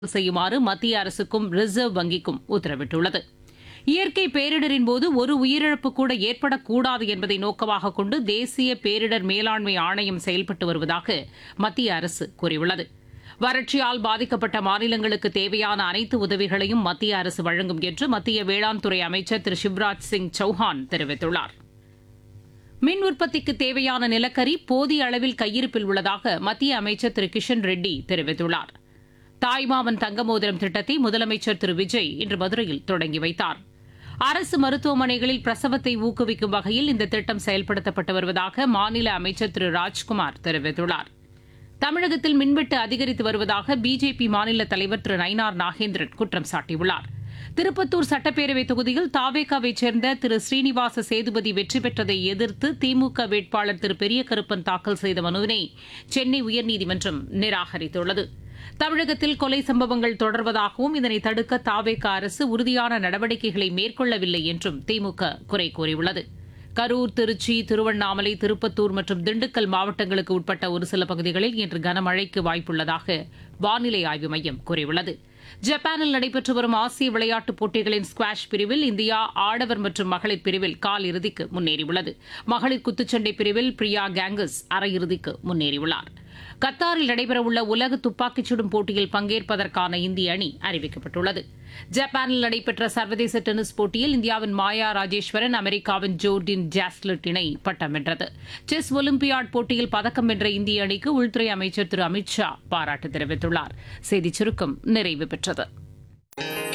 செய்யுமாறு மத்திய அரசுக்கும் ரிசர்வ் வங்கிக்கும் உத்தரவிட்டுள்ளது இயற்கை பேரிடரின் போது ஒரு உயிரிழப்பு கூட ஏற்படக்கூடாது என்பதை நோக்கமாக கொண்டு தேசிய பேரிடர் மேலாண்மை ஆணையம் செயல்பட்டு வருவதாக மத்திய அரசு கூறியுள்ளது வறட்சியால் பாதிக்கப்பட்ட மாநிலங்களுக்கு தேவையான அனைத்து உதவிகளையும் மத்திய அரசு வழங்கும் என்று மத்திய வேளாண் துறை அமைச்சர் திரு சிவராஜ் சிங் சௌஹான் தெரிவித்துள்ளார் மின் உற்பத்திக்கு தேவையான நிலக்கரி போதிய அளவில் கையிருப்பில் உள்ளதாக மத்திய அமைச்சர் திரு கிஷன் ரெட்டி தெரிவித்துள்ளார் தாய்மாமன் தங்க மோதிரம் திட்டத்தை முதலமைச்சர் திரு விஜய் இன்று மதுரையில் தொடங்கி வைத்தார் அரசு மருத்துவமனைகளில் பிரசவத்தை ஊக்குவிக்கும் வகையில் இந்த திட்டம் செயல்படுத்தப்பட்டு வருவதாக மாநில அமைச்சர் திரு ராஜ்குமார் தெரிவித்துள்ளார் தமிழகத்தில் மின்வெட்டு அதிகரித்து வருவதாக பிஜேபி மாநில தலைவர் திரு நயினார் நாகேந்திரன் குற்றம் சாட்டியுள்ளார் திருப்பத்தூர் சட்டப்பேரவை தொகுதியில் தாவேகாவைச் சேர்ந்த திரு ஸ்ரீனிவாச சேதுபதி வெற்றி பெற்றதை எதிர்த்து திமுக வேட்பாளர் திரு பெரிய கருப்பன் தாக்கல் செய்த மனுவினை சென்னை உயர்நீதிமன்றம் நிராகரித்துள்ளது தமிழகத்தில் கொலை சம்பவங்கள் தொடர்வதாகவும் இதனை தடுக்க தாவேக அரசு உறுதியான நடவடிக்கைகளை மேற்கொள்ளவில்லை என்றும் திமுக குறை கூறியுள்ளது கரூர் திருச்சி திருவண்ணாமலை திருப்பத்தூர் மற்றும் திண்டுக்கல் மாவட்டங்களுக்கு உட்பட்ட ஒரு சில பகுதிகளில் இன்று கனமழைக்கு வாய்ப்புள்ளதாக வானிலை ஆய்வு மையம் கூறியுள்ளது ஜப்பானில் நடைபெற்று வரும் ஆசிய விளையாட்டுப் போட்டிகளின் ஸ்குவாஷ் பிரிவில் இந்தியா ஆடவர் மற்றும் மகளிர் பிரிவில் கால் இறுதிக்கு முன்னேறியுள்ளது மகளிர் குத்துச்சண்டை பிரிவில் பிரியா கேங்கஸ் அரையிறுதிக்கு முன்னேறியுள்ளார் கத்தாரில் நடைபெறவுள்ள உலக துப்பாக்கிச் சுடும் போட்டியில் பங்கேற்பதற்கான இந்திய அணி அறிவிக்கப்பட்டுள்ளது ஜப்பானில் நடைபெற்ற சர்வதேச டென்னிஸ் போட்டியில் இந்தியாவின் மாயா ராஜேஸ்வரன் அமெரிக்காவின் ஜோர்டின் ஜாஸ்லட் இணை பட்டம் வென்றது செஸ் ஒலிம்பியாட் போட்டியில் பதக்கம் வென்ற இந்திய அணிக்கு உள்துறை அமைச்சர் திரு அமித் ஷா பாராட்டு தெரிவித்துள்ளார் செய்திச் சுருக்கம் நிறைவு பெற்றது